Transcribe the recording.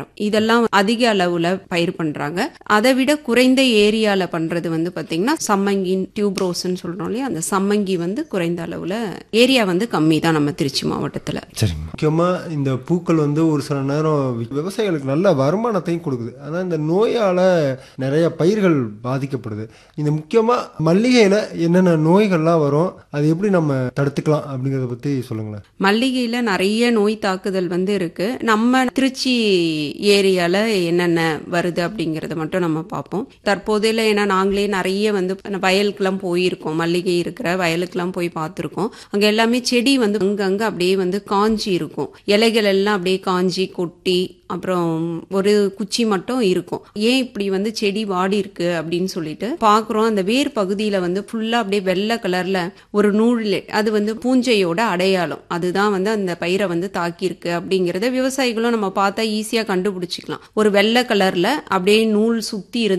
மரம் இதெல்லாம் அதிக அளவுல பயிர் பண்றாங்க அதை விட குறைந்த ஏரியால பண்றது வந்து பாத்தீங்கன்னா சம்மங்கி டியூப்ரோஸ்ன்னு சொல்றோம் இல்லையா அந்த சம்மங்கி வந்து குறைந்த அளவுல ஏரியா வந்து கம்மி தான் நம்ம திருச்சி மாவட்டத்துல சரிங்க முக்கியமா இந்த பூக்கள் வந்து ஒரு சில நேரம் விவசாயிகளுக்கு நல்ல வருமானத்தையும் கொடுக்குது ஆனா இந்த நோயால நிறைய பயிர்கள் பாதிக்கப்படுது இந்த முக்கியமா மல்லிகையில என்னென்ன நோய்கள்லாம் வரும் அது எப்படி நம்ம தடுத்துக்கலாம் அப்படிங்கறத பத்தி சொல்லுங்களேன் மல்லிகையில நிறைய நோய் தாக்குதல் வந்து இருக்கு நம்ம திருச்சி ஏரியால என்னென்ன வருது அப்படிங்கறத மட்டும் நம்ம பார்ப்போம் தற்போதையில ஏன்னா நாங்களே நிறைய வந்து வயலுக்கெல்லாம் போயிருக்கோம் மல்லிகை இருக்கிற வயலுக்கெல்லாம் போய் பார்த்துருக்கோம் அங்க எல்லாமே செடி வந்து அங்கங்க அப்படியே வந்து காஞ்சி இருக்கும் இலைகள் எல்லாம் அப்படியே காஞ்சி கொட்டி அப்புறம் ஒரு குச்சி மட்டும் இருக்கும் ஏன் இப்படி வந்து செடி வாடி இருக்கு அப்படின்னு சொல்லிட்டு பாக்குறோம் அந்த வேர் பகுதியில வந்து ஃபுல்லா அப்படியே வெள்ளை கலர்ல ஒரு நூல் அது வந்து பூஞ்சையோட அடையாளம் அதுதான் வந்து அந்த பயிரை வந்து தாக்கியிருக்கு அப்படிங்கறத விவசாயிகளும் நம்ம பார்த்தா ஈஸியா கண்டுபிடிச்சிக்கலாம் ஒரு வெள்ளை கலர்ல அப்படியே நூல் சுத்தி இருந்து